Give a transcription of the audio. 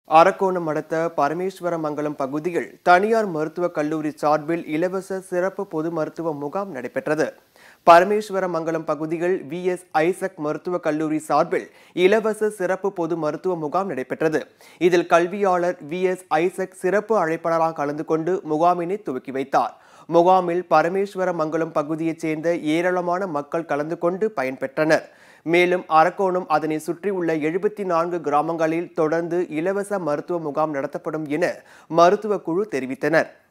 அரக்கோணம் அடுத்த பரமேஸ்வரமங்கலம் பகுதியில் தனியார் மருத்துவக் கல்லூரி சார்பில் இலவச சிறப்பு பொது மருத்துவ முகாம் நடைபெற்றது பரமேஸ்வரமங்கலம் பகுதியில் வி எஸ் ஐசக் மருத்துவக் கல்லூரி சார்பில் இலவச சிறப்பு பொது மருத்துவ முகாம் நடைபெற்றது இதில் கல்வியாளர் வி எஸ் ஐசக் சிறப்பு அழைப்பாளராக கலந்து கொண்டு முகாமினை துவக்கி வைத்தார் முகாமில் பரமேஸ்வரமங்கலம் பகுதியைச் சேர்ந்த ஏராளமான மக்கள் கலந்து கொண்டு பயன்பெற்றனர் மேலும் அரக்கோணம் அதனை சுற்றியுள்ள எழுபத்தி நான்கு கிராமங்களில் தொடர்ந்து இலவச மருத்துவ முகாம் நடத்தப்படும் என மருத்துவ குழு தெரிவித்தனர்